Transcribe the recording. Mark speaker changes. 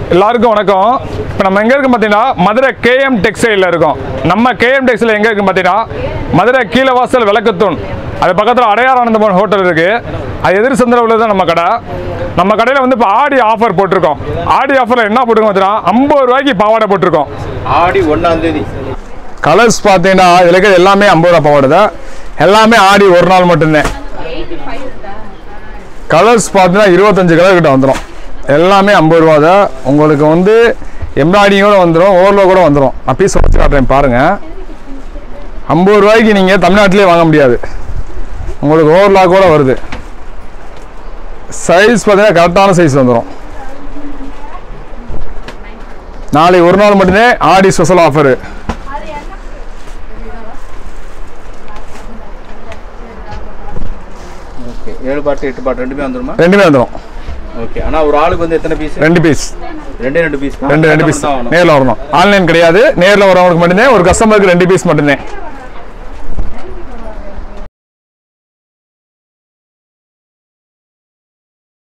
Speaker 1: எல்லாருக்கும் வணக்கம் இப்போ நம்ம எங்கே இருக்கோம் பார்த்தீங்கன்னா மதுரை கேஎம் டெக்ஸ்டைலில் இருக்கோம் நம்ம கேஎம் டெக்ஸ்டைல் எங்கே இருக்குன்னு பார்த்தீங்கன்னா மதுரை கீழவாசல் விளக்குத்தூண் அது பக்கத்தில் அடையாரானந்தபவன் ஹோட்டல் இருக்குது அது எதிர் சந்திரவில் தான் நம்ம கடை நம்ம கடையில் வந்து இப்போ ஆடி ஆஃபர் போட்டிருக்கோம் ஆடி ஆஃபரில் என்ன போட்டிருக்கோம் பார்த்தீங்கன்னா ஐம்பது ரூபாய்க்கு பாவாடை போட்டிருக்கோம்
Speaker 2: ஆடி ஒன்னாம் தேதி
Speaker 1: கலர்ஸ் பார்த்தீங்கன்னா இதில் இருக்கிறது எல்லாமே ஐம்பது ரூபா பாவாடை தான் எல்லாமே ஆடி ஒரு நாள் மட்டும்தான் கலர்ஸ் பார்த்தீங்கன்னா இருபத்தஞ்சு கலர் கிட்ட வந்துடும் எல்லாமே ஐம்பது ரூபா தான் உங்களுக்கு வந்து எம்ப்ராய்டிங்கோட வந்துடும் ஓவர்லோ கூட வந்துடும் நான் பீஸ் வச்சு காட்டுறேன் பாருங்கள் ஐம்பது ரூபாய்க்கு நீங்கள் தமிழ்நாட்டிலே வாங்க முடியாது உங்களுக்கு ஓவர்லா கூட வருது சைஸ் பார்த்தீங்கன்னா கரெக்டான சைஸ் வந்துடும் நாளை ஒரு நாள் மட்டுமே ஆடி ஸ்பெஷல் ஆஃபரு
Speaker 2: ஓகே ஏழு பாட்டு எட்டு பாட்டு ரெண்டுமே வந்துருமா
Speaker 1: ரெண்டுமே வந்துடும்
Speaker 2: ஓகே ஆனா ஒரு ஆளுக்கு வந்து எத்தனை பீஸ்
Speaker 1: ரெண்டு பீஸ்
Speaker 2: ரெண்டே ரெண்டு பீஸ்
Speaker 1: ரெண்டு ரெண்டு பீஸ் நேரில் வரணும் ஆன்லைன் கிடையாது நேரில் வரவங்களுக்கு மட்டும்தான் ஒரு கஸ்டமருக்கு ரெண்டு பீஸ் மட்டும்தான்